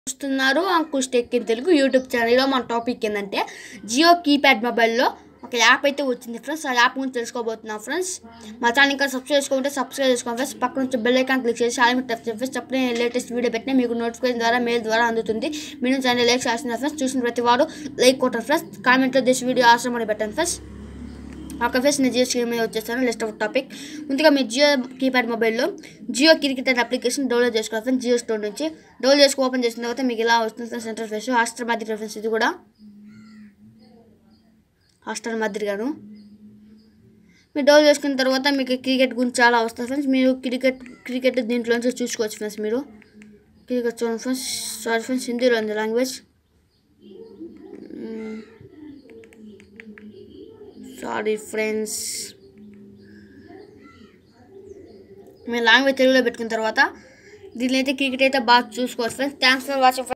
చూస్తున్నారు Ankush tech in Telugu YouTube ఛానల్లో మన టాపిక్ ఏంటంటే జియో కీప్యాడ్ మొబైల్లో ఒక యాప్ అయితే వచ్చింది ఫ్రెండ్స్ ఆ యాప్ గురించి తెలుసుకోబోతున్నాం ఫ్రెండ్స్ మా ఛానల్ ఇంకా సబ్స్క్రైబ్ చేసుకుంటే సబ్స్క్రైబ్ చేసుకోండి ఫ్రెండ్స్ పక్కన నుంచి బెల్ ఐకాన్ క్లిక్ చేసి చాలా టచ్ చేయండి ఫ్రెండ్స్ అప్పుడే లేటెస్ట్ వీడియో పెట్టినా మీకు నోటిఫికేషన్ ద్వారా మెయిల్ ద్వారా అందుతుంది మీరు ఛానల్ లైక్ చేస్తున్నారు ఫ్రెండ్స్ చూసిన ప్రతి వారు లైక్ కొట్టండి ఫ్రెండ్స్ కామెంట్లో దిస్ వీడియో ఆశ్రమం అని పెట్టండి ఫ్రెండ్స్ ఒక ఫేస్ నేను జియో స్క్రీన్ మీద వచ్చేస్తాను లిస్ట్ ఆఫ్ టాపిక్ ముందుగా మీ జియో కీప్యాడ్ మొబైల్లో జియో క్రికెట్ అనే అప్లికేషన్ డౌన్లోడ్ చేసుకోవాలి ఫ్రెండ్స్ జియో స్టోర్ నుంచి డౌన్లోడ్ చేసుకుని ఓపెన్ చేసిన తర్వాత మీకు ఇలా వస్తుంది ఫ్రెండ్స్ సెంటర్ ఫేస్ హాస్టర్ మాదిరిగా ఫ్రెండ్స్ ఇది కూడా హాస్టర్ మాదిరిగాను మీరు డౌన్లోడ్ చేసుకున్న తర్వాత మీకు క్రికెట్ గురించి చాలా వస్తుంది ఫ్రెండ్స్ మీరు క్రికెట్ క్రికెట్ దీంట్లో నుంచి చూసుకోవచ్చు ఫ్రెండ్స్ మీరు క్రికెట్ చూడండి ఫ్రెండ్స్ సారీ ఫ్రెండ్స్ హిందీలో ఉంది లాంగ్వేజ్ సారీ ఫ్రెండ్స్ మీరు లాంగ్వేజ్ తెలుగులో పెట్టుకున్న తర్వాత దీనిలో అయితే క్రికెట్ అయితే బాగా చూసుకోవచ్చు ఫ్రెండ్స్ థ్యాంక్స్ ఫర్ వాచింగ్